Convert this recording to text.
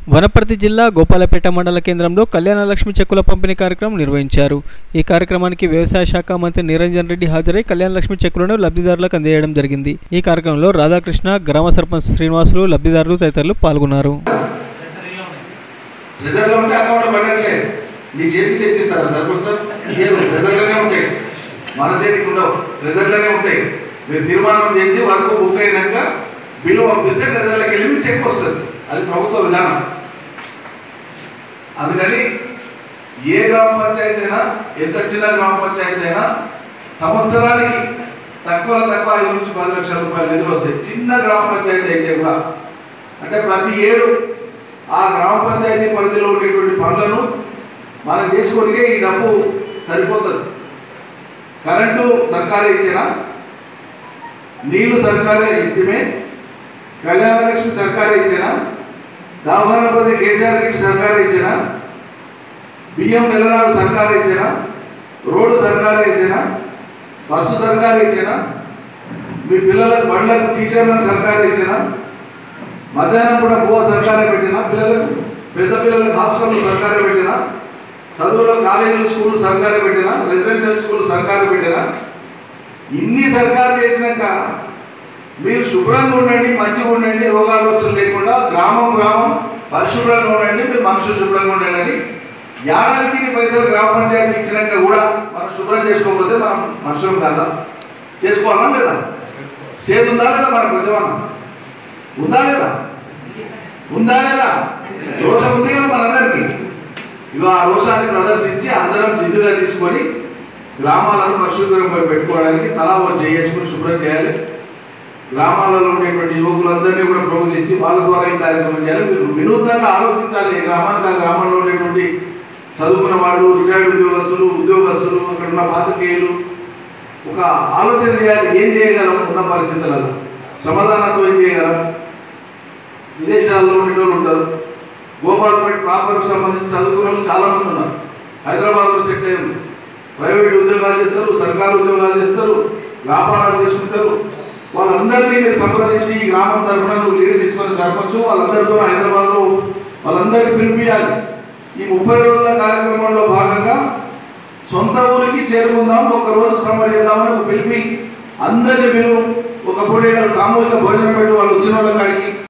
వనపర్తి జిల్లా గోపాలపేట మండల కేంద్రంలో కళ్యాణ లక్ష్మి చెక్కుల పంపిణీ కార్యక్రమం నిర్వహించారు ఈ కార్యక్రమానికి వ్యవసాయ శాఖ మంత్రి నిరంజన్ రెడ్డి హాజరై కళ్యాణ లక్ష్మి చెక్కులను లబ్ధిదారులకు అందజేయడం జరిగింది ఈ కార్యక్రమంలో రాధాకృష్ణ గ్రామ సర్పంచ్ శ్రీనివాసులు లబ్ధిదారులు తదితరులు పాల్గొన్నారు రిజర్వ్లో ఉంటే అకౌంట్లో పడట్లేదు మీ చేతికి తెచ్చిస్తారా సర్పంచ్ సార్ ఏం రిజర్వ్లోనే ఉంటాయి మన చేతికి ఉండవు రిజర్వ్లోనే ఉంటాయి మీరు తీర్మానం చేసి వర్క్ బుక్ అయినాక బిల్లు పంపిస్తే రిజర్వ్లోకి వెళ్ళి మీకు చెక్ వస్తుంది అది ప్రభుత్వ విధానం అందుకని ఏ గ్రామ పంచాయతీ అయినా ఎంత చిన్న గ్రామ పంచాయతీ అయినా సంవత్సరానికి తక్కువలో తక్కువ ఐదు నుంచి పది లక్షల రూపాయలు నిధులు వస్తాయి చిన్న గ్రామ పంచాయతీ అయితే కూడా అంటే ప్రతి ఏడు ఆ గ్రామ పంచాయతీ పరిధిలో ఉండేటువంటి పనులను మనం చేసుకోనికే ఈ డబ్బు సరిపోతుంది కరెంటు సర్కారే ఇచ్చిన నీళ్లు సర్కారే ఇస్తమే కళ్యాణ లక్ష్మి సర్కారే ఇచ్చిన దావానపతి కేసీఆర్ కిట్ సర్కారే ఇచ్చిన బియ్యం నెలనాడు సర్కారే ఇచ్చిన రోడ్డు సర్కారే ఇచ్చిన బస్సు సర్కారే ఇచ్చిన మీ పిల్లలకు బండ్లకు టీచర్లను సర్కారే ఇచ్చిన మధ్యాహ్నం కూడా బువ్వ సర్కారే పెట్టిన పిల్లలకు పెద్ద పిల్లలకు హాస్టల్ సర్కారే పెట్టిన చదువులో కాలేజీలు స్కూల్ సర్కారే పెట్టిన రెసిడెన్షియల్ స్కూల్ సర్కారే పెట్టిన ఇన్ని సర్కారు చేసినాక మీరు శుభ్రంగా ఉండండి మంచిగా ఉండండి రోగాలు వస్తువులు లేకుండా గ్రామం గ్రామం పరిశుభ్రంగా ఉండండి మీరు మనుషులు శుభ్రంగా ఉండండి అని ఏడాదికి ఇన్ని పైసలు గ్రామ పంచాయతీకి ఇచ్చినాక కూడా మనం శుభ్రం చేసుకోకపోతే మనం మనుషులం కాదా చేసుకోవాలా లేదా సేదు ఉందా లేదా మనకు కొంచెమన్నా ఉందా లేదా ఉందా లేదా రోషం ఉంది కదా మనందరికీ ఇగో ఆ రోషాన్ని ప్రదర్శించి అందరం జిద్దుగా తీసుకొని గ్రామాలను పరిశుభ్రంగా పెట్టుకోవడానికి తలా ఓ చేసుకుని శుభ్రం చేయాలి గ్రామాలలో ఉండేటువంటి యువకులందరినీ కూడా ప్రోగు చేసి వాళ్ళ ద్వారా ఈ కార్యక్రమం చేయాలి మీరు వినూత్నంగా ఆలోచించాలి ఈ గ్రామానికి ఆ గ్రామంలో ఉండేటువంటి చదువుకున్న వాళ్ళు రిటైర్డ్ ఉద్యోగస్తులు ఉద్యోగస్తులు అక్కడ ఉన్న పాత్రికేయులు ఒక ఆలోచన చేయాలి ఏం చేయగలం ఉన్న పరిస్థితులలో సమాధానంతో ఏం చేయగలం విదేశాల్లో ఉండేటోళ్ళు ఉంటారు గోపాల్పేట ప్రాపర్కి సంబంధించి చదువుకున్న వాళ్ళు చాలా మంది ఉన్నారు హైదరాబాద్లో సెట్ అయ్యారు ప్రైవేట్ ఉద్యోగాలు చేస్తారు సర్కారు ఉద్యోగాలు చేస్తారు వ్యాపారాలు చేసుకుంటారు వాళ్ళందరినీ మీరు సంప్రదించి ఈ గ్రామం తరఫున నువ్వు లీడ్ తీసుకొని సర్పంచ్ వాళ్ళందరితో హైదరాబాద్లో వాళ్ళందరికీ పిలిపియాలి ఈ ముప్పై రోజుల కార్యక్రమంలో భాగంగా సొంత ఊరికి చేరుకుందాం ఒక రోజు శ్రమ చేద్దామని ఒక పిలిపి అందరినీ మీరు ఒక పూట సామూహిక భోజనం పెట్టి వాళ్ళు వచ్చిన వాళ్ళ కాడికి